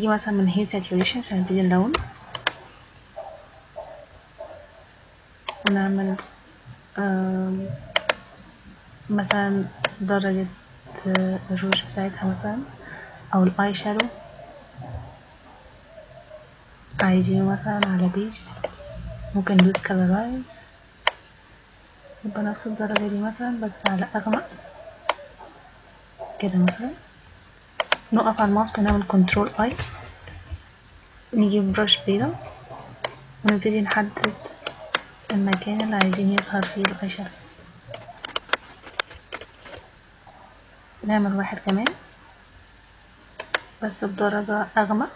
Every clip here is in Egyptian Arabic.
نيجي مثلا من هير ساتوريشن عشان نبتدي اللون ونعمل آم، مثلا درجة آه، الروج بتاعتها مثلا أو الآي شادو عايزينه مثلا على بيج ممكن ندوس colorize يبقى نفس الدرجة دي مثلا بس على أغمق كده مثلا نقف على الماوس ونعمل كنترول اي نجيب برش بيضة ونبتدي نحدد المكان اللي عايزين يظهر فيه الاي شادو نعمل واحد كمان بس بدرجة أغمق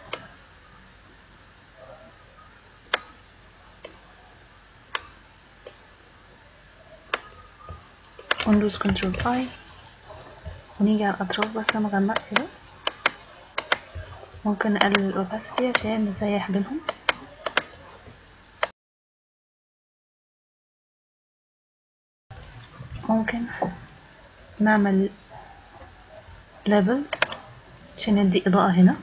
وندوس كنترول اي ونيجي على الأطراف بس مغمق كده ممكن نقلل الأوباسيتي عشان نسيح بينهم ممكن نعمل levels عشان ندي إضاءة هنا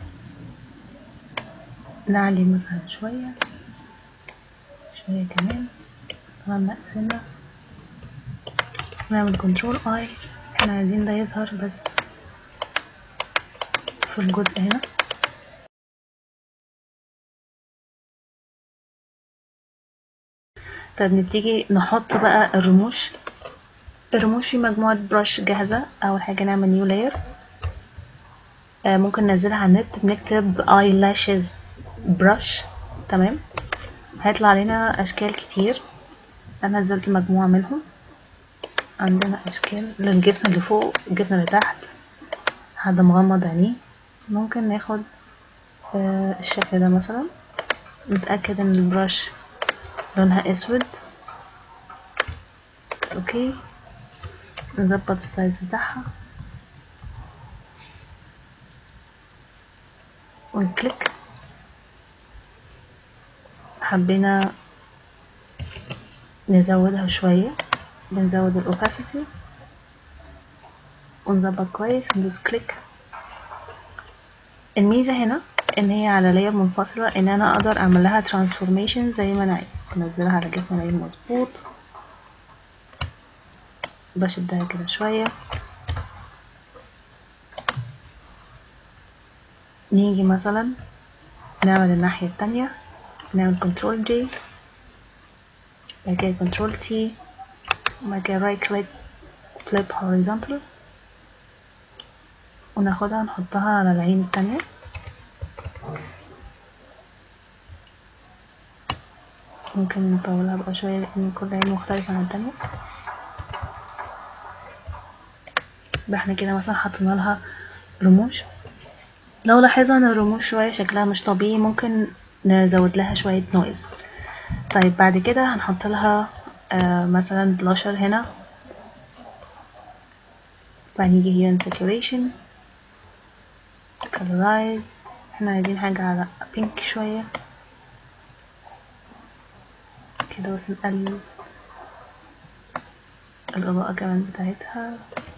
نعلي مثلا شوية شوية كمان نغمق سنة نعمل كنترول اي احنا عايزين ده يظهر بس في الجزء هنا طيب نبتدي نحط بقى الرموش الرموش في مجموعة برش جاهزة أول حاجة نعمل نيو لاير ممكن ننزلها على النت بنكتب اي لاشز برش تمام هيطلع لنا أشكال كتير أنا نزلت مجموعة منهم عندنا أشكال للجفن اللي فوق الجفن اللي تحت حد مغمض عينيه ممكن ناخد آه الشكل ده مثلا نتأكد ان البرش لونها اسود اوكي نظبط السايز بتاعها ونكليك حبينا نزودها شوية بنزود الاوباسيتي ونظبط كويس ندوس كليك الميزة هنا ان هي على لاير منفصلة ان انا اقدر اعمل لها ترانسفورميشن زي ما انا عايز انزلها على جسم الاقيه مظبوط بشدها كده شوية نيجي مثلا نعمل الناحية التانية نعمل كنترول جي بعد كده كنترول تي وبعد كده رايت كليك فليب هوريزونتال وناخدها نحطها على العين التانية ممكن نطولها بقى شوية لأن كل عين مختلفة عن التانية يبقى احنا كده مثلا حطينا لها رموش لو لاحظنا ان الرموش شوية شكلها مش طبيعي ممكن نزود لها شوية نويز طيب بعد كده هنحط لها آه مثلا بلاشر هنا فهنيجي هنا saturation colorize احنا عايزين حاجة على بينك شوية كده بس نقلل الإضاءة كمان بتاعتها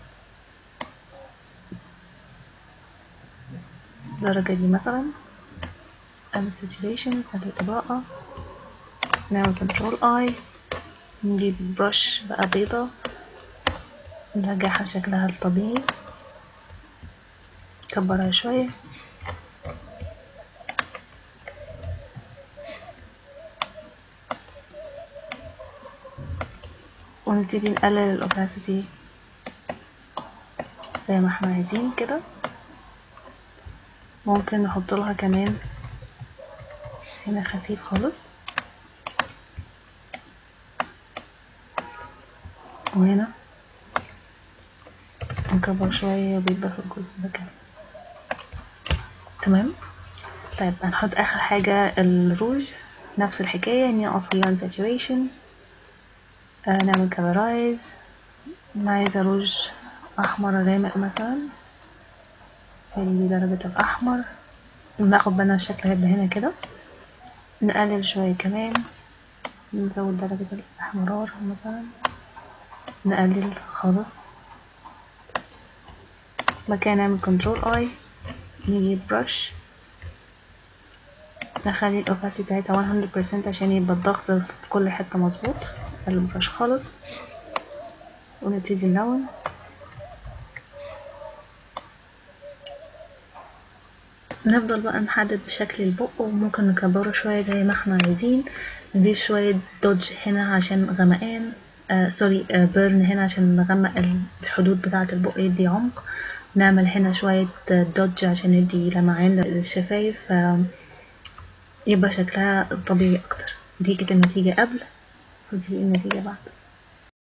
الدرجة دي مثلا نعمل saturation الإضاءة نعمل control I نجيب برش بقى بيضة نرجعها شكلها الطبيعي نكبرها شوية ونبتدي نقلل الاوباسيتي زي ما احنا عايزين كده ممكن نحط لها كمان هنا خفيف خالص وهنا نكبر شوية وبيبقى في الجزء ده كده تمام طيب هنحط اخر حاجة الروج نفس الحكاية نقف هي on saturation آه نعمل colorize أنا عايزة روج أحمر غامق مثلا هذه دي درجة الأحمر ناخد بالنا الشكل هيبقى هنا كده نقلل شوية كمان نزود درجة الأحمرار مثلا نقلل خالص مكان نعمل كنترول اي نجيب برش نخلي الاوباسيتي بتاعتها 100% عشان يبقى الضغط في كل حتة مظبوط اللي مفيهاش خالص ونبتدي نلون نفضل بقى نحدد شكل البق وممكن نكبره شوية زي ما احنا عايزين نضيف شوية دوج هنا عشان غمقان آه سوري آه بيرن هنا عشان نغمق الحدود بتاعة البق يدي عمق نعمل هنا شوية دوج عشان ندي لمعان للشفايف آه يبقى شكلها طبيعي أكتر دي كانت النتيجة قبل ودي النتيجة بعد